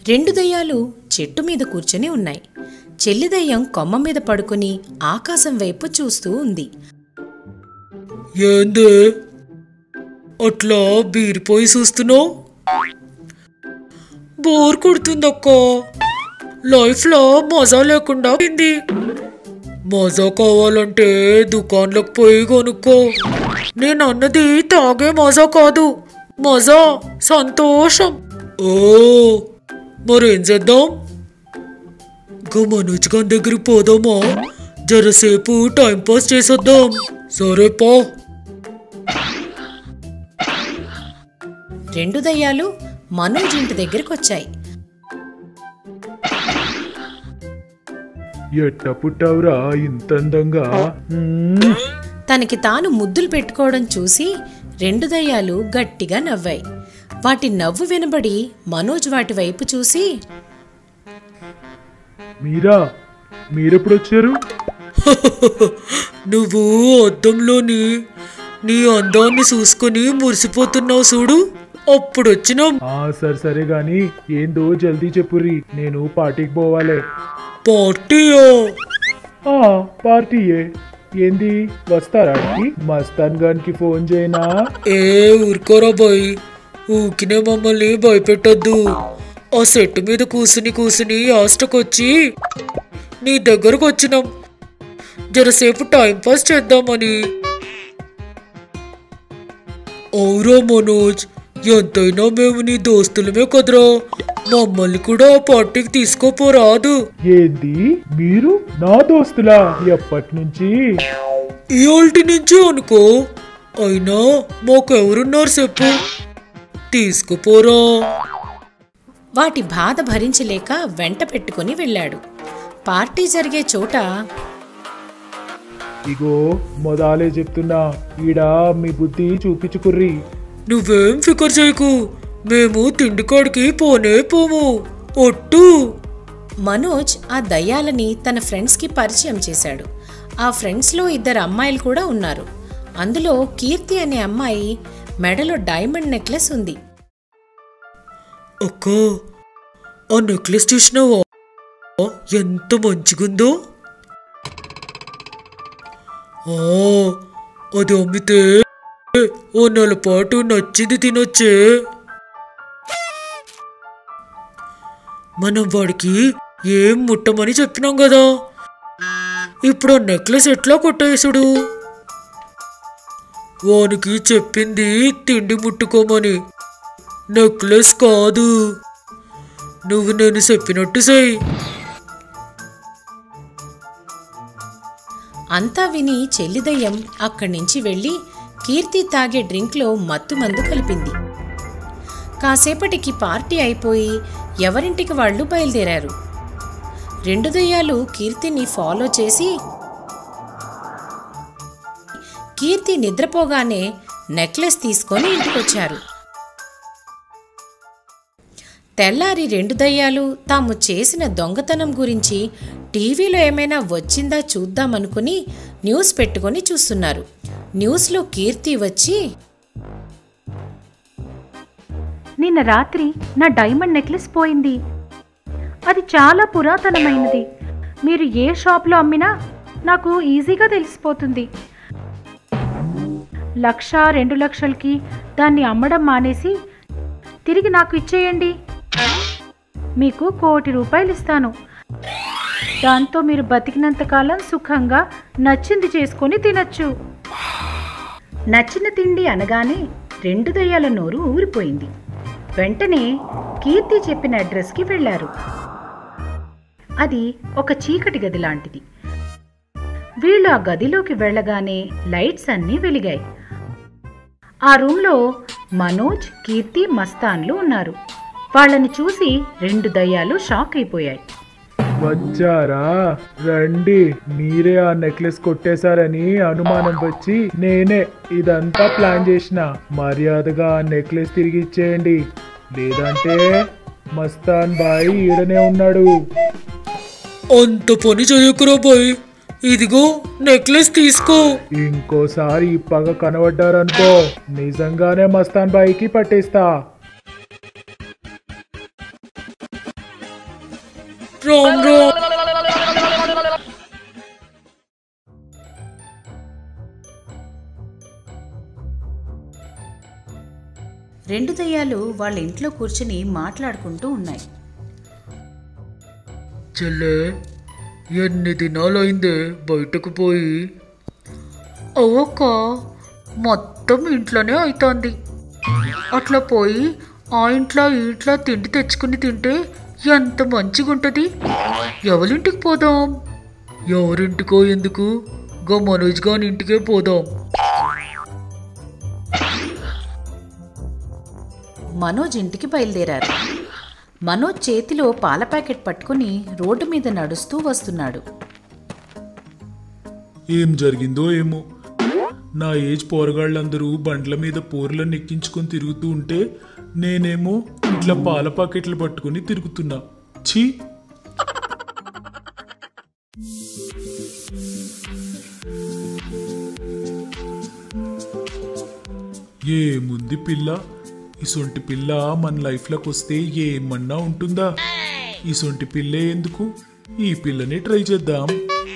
రెండు దయ్యాలు చెట్టు మీద కూర్చొని ఉన్నాయి చెల్లి దయ్యం కొమ్మ మీద పడుకుని ఆకాశం వైపు చూస్తూ ఉంది ఏందే అట్లా బీరిపోయి చూస్తున్నావు బోర్ కొడుతుందక్క లైఫ్లో మజా లేకుండా పోయింది మజా కావాలంటే దుకాన్లకు పోయి కొనుక్కో నేను అన్నది తాగే మజా కాదు మజా సంతోషం ఓ మరేం చేద్దాం ఇంకా మనోజ్ గారి దగ్గరికి పోదామా జరసేపు టైం పాస్ చేసేద్దాం సరే పా రెండు దయ్యాలు మనోజ్ ఇంటి దగ్గరికి వచ్చాయి ఎట్ట పుట్టావురా ఇంత అందంగా మ్మ్. తనకి తాను ముద్దులు పెట్టుకోవడం చూసి రెండు దయ్యాలు గట్టిగా నవ్వాయి వాటి నవ్వు వినబడి మనోజ్ వాటి వైపు చూసి మీరా మీరెప్పుడు వచ్చారు నువ్వు అద్దంలోని నీ అందాన్ని చూసుకుని మురిసిపోతున్నావు చూడు అప్పుడు వచ్చినాం ఆ సరే సరే గాని ఏందో జల్దీ చెప్పుర్రి నేను పార్టీకి పోవాలి పార్టీయా ఆ పార్టీయే ఏంది వస్తారా ఆడికి? మస్తాన్ గానికి ఫోన్ చేయనా ఏ ఊరుకోరా బాయ్ ఊకినే మమ్మల్ని భయపెట్టొద్దు ఆ సెట్ మీద కూసుని కూసుని హాస్టకొచ్చి నీ దగ్గరకు వచ్చినాం జరసేపు టైం పాస్ చేద్దామని అవురా మనోజ్ ఎంతైనా మేము నీ దోస్తులమే కదరా మమ్మల్ని కూడా ఆ పార్టీకి తీసుకోపోరాదు ఏంది మీరు నా దోస్తులా ఎప్పటి నుంచి ఇయాల్టి నుంచి అనుకో అయినా మాకెవరున్నారు చెప్పు తీసుకుపోరా వాటి బాధ భరించలేక వెంట పెట్టుకుని వెళ్ళాడు పార్టీ జరిగే చోట ఇగో మొదలే చెప్తున్నా ఈడ మీ బుద్ధి చూపించుకుర్రి నువ్వేం ఫికర్ చేయకు మేము తిండికాడికి పోనే పోము ఒట్టు మనోజ్ ఆ దయ్యాలని తన ఫ్రెండ్స్కి పరిచయం చేశాడు ఆ ఫ్రెండ్స్లో ఇద్దరు అమ్మాయిలు కూడా ఉన్నారు అందులో కీర్తి అనే అమ్మాయి మెడలో డైమండ్ నెక్లెస్ ఉంది అక్క ఆ నెక్లెస్ చూసినావా ఎంత మంచిగుందో ఆ, అది అమ్మితే ఓ నెల పాటు నచ్చింది తినొచ్చే మనం వాడికి ఏం ముట్టమని చెప్పినాం కదా ఇప్పుడు ఆ నెక్లెస్ ఎట్లా కొట్టేసుడు వానికి చెప్పింది తిండి ముట్టుకోమని నెక్లెస్ కాదు నువ్వు నేను చెప్పినట్టు చెయ్యి అంతా విని చెల్లిదయ్యం అక్కడి నుంచి వెళ్ళి కీర్తి తాగే డ్రింక్లో మత్తు మందు కలిపింది కాసేపటికి పార్టీ అయిపోయి ఎవరింటికి వాళ్ళు బయలుదేరారు రెండు దయ్యాలు కీర్తిని ఫాలో చేసి కీర్తి నిద్రపోగానే నెక్లెస్ తీసుకొని ఇంటికొచ్చారు తెల్లారి రెండు దయ్యాలు తాము చేసిన దొంగతనం గురించి టీవీలో ఏమైనా వచ్చిందా చూద్దామనుకుని న్యూస్ పెట్టుకొని చూస్తున్నారు న్యూస్లో కీర్తి వచ్చి నిన్న రాత్రి నా డైమండ్ నెక్లెస్ పోయింది అది చాలా పురాతనమైనది మీరు ఏ షాప్లో అమ్మినా నాకు ఈజీగా తెలిసిపోతుంది లక్ష రెండు లక్షలకి దాన్ని అమ్మడం మానేసి తిరిగి నాకు ఇచ్చేయండి మీకు కోటి రూపాయలు ఇస్తాను దాంతో మీరు బతికినంతకాలం సుఖంగా నచ్చింది చేసుకొని తినచ్చు నచ్చిన తిండి అనగానే రెండు దయ్యాల నోరు ఊరిపోయింది వెంటనే కీర్తి చెప్పిన అడ్రస్కి వెళ్ళారు అది ఒక చీకటి గది లాంటిది వీళ్ళు ఆ గదిలోకి వెళ్ళగానే లైట్స్ అన్నీ వెలిగాయి ఆ రూమ్లో మనోజ్ కీర్తి మస్తాన్లు ఉన్నారు వాళ్ళని చూసి రెండు దయ్యాలు షాక్ అయిపోయాయి వచ్చారా రండి మీరే ఆ నెక్లెస్ కొట్టేశారని అనుమానం వచ్చి నేనే ఇదంతా ప్లాన్ చేసిన మర్యాదగా ఆ నెక్లెస్ తిరిగి ఇచ్చేయండి లేదంటే మస్తాన్ బాయ్ ఈడనే ఉన్నాడు అంత పని చేయకురా బాయ్ ఇదిగో నెక్లెస్ తీసుకో ఇంకోసారి ఈ పగ కనబడ్డారనుకో నిజంగానే మస్తాన్ బాయ్కి పట్టేస్తా రామ్ రామ్ రెండు దయ్యాలు వాళ్ళ ఇంట్లో కూర్చుని మాట్లాడుకుంటూ ఉన్నాయి చెల్లె ఎన్ని దినాలైందే బయటకు పోయి అవక్క మొత్తం ఇంట్లోనే అవుతోంది అట్లా పోయి ఆ ఇంట్లో ఈ ఇంట్లో తిండి తెచ్చుకుని తింటే ఎంత మంచిగుంటది ఎవరింటికి పోదాం ఎవరింటికో ఎందుకు గా మనోజ్ గాని ఇంటికే పోదాం మనోజ్ ఇంటికి బయలుదేరారు మనోజ్ చేతిలో పాల ప్యాకెట్ పట్టుకుని రోడ్డు మీద నడుస్తూ వస్తున్నాడు ఏం జరిగిందో ఏమో నా ఏజ్ పోరగాళ్ళందరూ బండ్ల మీద పోర్లను ఎక్కించుకొని తిరుగుతూ ఉంటే నేనేమో ఇట్లా పాల పాకెట్లు పట్టుకుని తిరుగుతున్నా ఛీ ఏముంది పిల్ల ఇసొంటి పిల్ల మన లైఫ్లోకి వస్తే ఏమన్నా ఉంటుందా ఇసొంటి పిల్లే ఎందుకు ఈ పిల్లని ట్రై చేద్దాం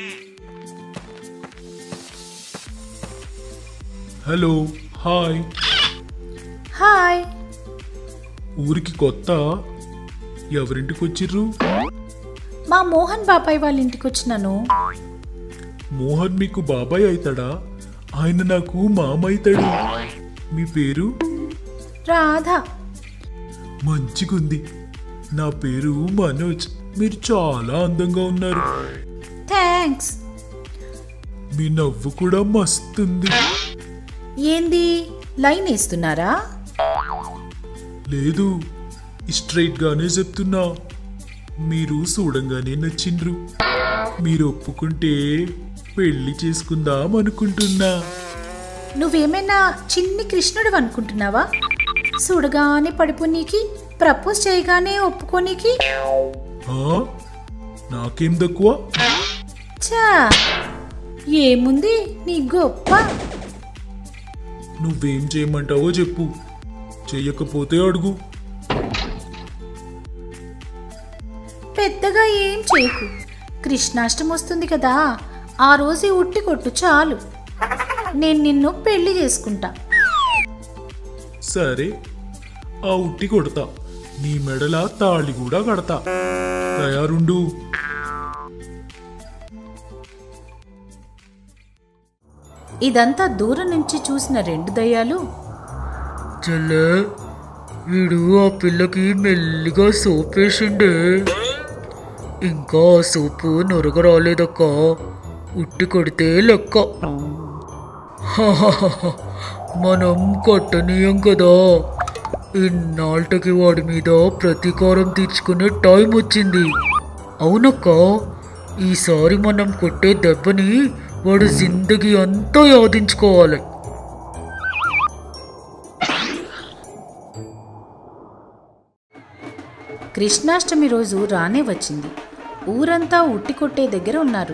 హలో హాయ్ హాయ్ ఊరికి కొత్త ఎవరింటికి వచ్చిర్రు మా మోహన్ బాబాయ్ వాళ్ళ ఇంటికి వచ్చినాను మోహన్ మీకు బాబాయ్ అవుతాడా ఆయన నాకు మామ అవుతాడు మీ పేరు రాధా మంచిగుంది నా పేరు మనోజ్ మీరు చాలా అందంగా ఉన్నారు థ్యాంక్స్ మీ నవ్వు కూడా మస్తుంది ఏంది లైన్ వేస్తున్నారా లేదు స్ట్రైట్ గానే చెప్తున్నా మీరు చూడంగానే నచ్చిండ్రు మీరు ఒప్పుకుంటే పెళ్లి చేసుకుందాం అనుకుంటున్నా నువ్వేమైనా చిన్ని కృష్ణుడు అనుకుంటున్నావా చూడగానే పడిపోనీకి ప్రపోజ్ చేయగానే ఒప్పుకోనీకి ఆ? నాకేం తక్కువ చా ఏముంది నీ గొప్ప నువ్వేం చేయమంటావో చెప్పు చెయ్యకపోతే అడుగు పెద్దగా ఏం చేయకు కృష్ణాష్టమి వస్తుంది కదా ఆ రోజు ఈ ఉట్టి కొట్టు చాలు నేను నిన్ను పెళ్లి చేసుకుంటా సరే ఆ ఉట్టి కొడతా నీ మెడల తాళి కూడా కడతా తయారుండు ఇదంతా దూరం నుంచి చూసిన రెండు దయ్యాలు చెల్లె వీడు ఆ పిల్లకి మెల్లిగా సోప్ వేసిండే ఇంకా ఆ సోపు నొరగ రాలేదక్క ఉట్టి కొడితే లెక్క హాహాహా. మనం కొట్టనీయం కదా ఇన్నాళ్ళకి వాడి మీద ప్రతీకారం తీర్చుకునే టైం వచ్చింది అవునక్క ఈసారి మనం కొట్టే దెబ్బని వాడు జిందగీ అంతా యాదించుకోవాలి కృష్ణాష్టమి రోజు రానే వచ్చింది ఊరంతా ఉట్టి కొట్టే దగ్గర ఉన్నారు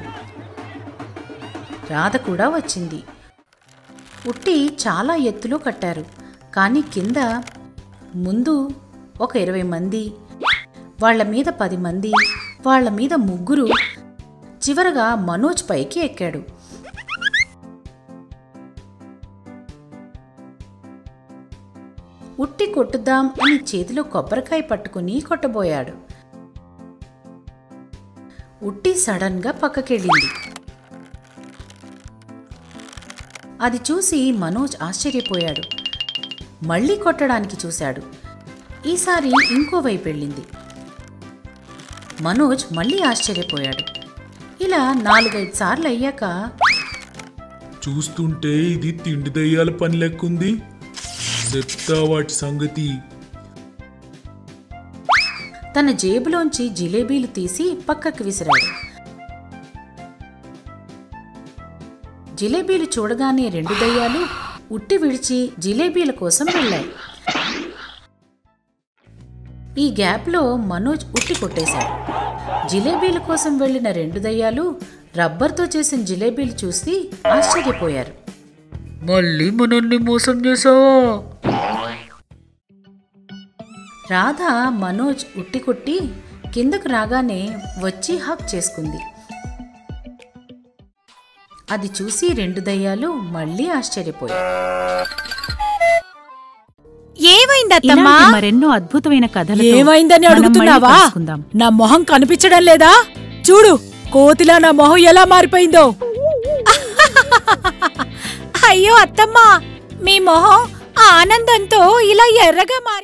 రాధ కూడా వచ్చింది ఉట్టి చాలా ఎత్తులో కట్టారు కానీ కింద ముందు ఒక ఇరవై మంది వాళ్ళ మీద పది మంది వాళ్ళ మీద ముగ్గురు చివరగా మనోజ్ పైకి ఎక్కాడు ఉట్టి కొట్టుదాం అని చేతిలో కొబ్బరికాయ పట్టుకుని కొట్టబోయాడు ఉట్టి సడన్గా పక్కకెళ్ళింది అది చూసి మనోజ్ ఆశ్చర్యపోయాడు మళ్ళీ కొట్టడానికి చూశాడు ఈసారి ఇంకో వైపు వెళ్ళింది మనోజ్ మళ్ళీ ఆశ్చర్యపోయాడు ఇలా నాలుగైదు సార్లు అయ్యాక చూస్తుంటే ఇది తిండి దయ్యాల పని లెక్కుంది చెప్తా వాటి సంగతి తన జేబులోంచి జిలేబీలు తీసి పక్కకు విసిరాడు జిలేబీలు చూడగానే రెండు దయ్యాలు ఉట్టి విడిచి జిలేబీల కోసం వెళ్ళాయి ఈ గ్యాప్లో మనోజ్ ఉట్టి కొట్టేశాడు జిలేబీల కోసం వెళ్ళిన రెండు దయ్యాలు రబ్బర్తో చేసిన జిలేబీలు చూసి ఆశ్చర్యపోయారు మళ్ళీ మనల్ని మోసం చేసావా రాధ మనోజ్ ఉట్టి కొట్టి కిందకు రాగానే వచ్చి హక్ చేసుకుంది అది చూసి రెండు దయ్యాలు మళ్ళీ ఆశ్చర్యపోయాయి ఏమైందత్తమ్మా ఇలాంటి మరెన్నో అద్భుతమైన కథలు ఏమైందని అడుగుతున్నావా నా మొహం కనిపించడం లేదా చూడు కోతిలా నా మొహం ఎలా మారిపోయిందో అయ్యో అత్తమ్మా మీ మొహం ఆనందంతో ఇలా ఎర్రగా మారి